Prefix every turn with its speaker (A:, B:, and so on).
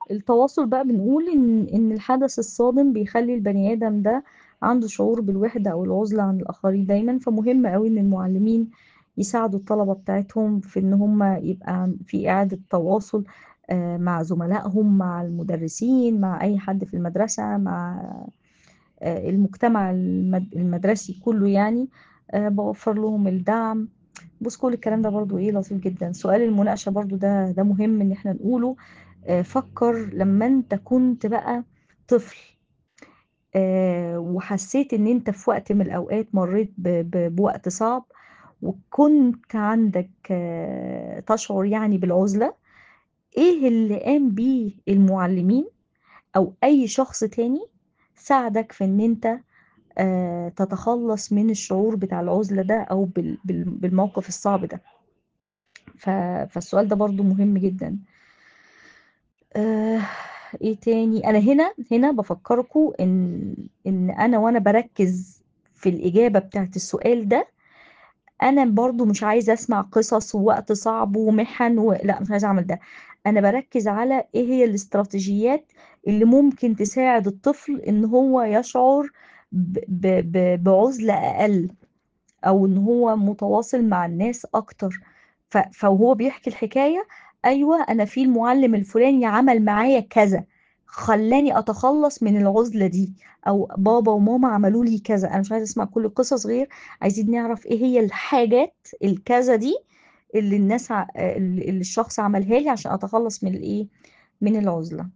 A: التواصل بقى بنقول إن إن الحدث الصادم بيخلّي البني آدم ده عنده شعور بالوحدة أو العُزلة عن الآخرين دايمًا، فمهم أوي إن المُعلِّمين يساعدوا الطلبة بتاعتهم في إن هُم يبقى عن في إعادة تواصل آآ مع زملائهم، مع المُدرّسين، مع أي حد في المدرسة، مع آآ المجتمع المد المدرسي كُلّه يعني، آآ باوفّر لهم الدعم. بُص كل الكلام ده برضه إيه لطيف جدًا. سؤال المناقشة برضه ده ده مهم إن إحنا نقوله، آآ فكّر لمّا أنت كنت بقى طفل آآ وحسّيت إن أنت في وقت من الأوقات مرّيت ب ب بوقت صعب وكنت عندك تشعُر يعني بالعُزلة، إيه اللي قام بيه المُعلِّمين أو أي شخص تاني ساعدك في إن أنت آآ تتخلّص من الشعور بتاع العُزلة ده أو بال بال بالموقف الصعب ده؟ ف فالسؤال ده برضه مهم جدًا. آآ إيه تاني؟ أنا هنا، هنا بافكّركم إن إن أنا وأنا باركّز في الإجابة بتاعة السؤال ده، أنا برضه مش عايزة أسمع قصص ووقت صعب ومِحَن و لأ مش عايزة أعمل ده، أنا باركّز على إيه هي الاستراتيجيات اللي ممكن تساعد الطفل إن هو يشعر ب ب ب بعُزلة أقل أو إن هو متواصل مع الناس أكتر. ف فوهو بيحكي الحكاية، أيوه أنا في المُعلِّم الفُلاني عمل معايا كذا، خلّاني أتخلّص من العُزلة دي أو بابا وماما عملوا لي كذا، أنا مش عايزة أسمع كل القصص غير عايزين نعرف إيه هي الحاجات الكذا دي اللي الناس ع ال اللي الشخص عملها لي عشان أتخلّص من الإيه، من العُزلة.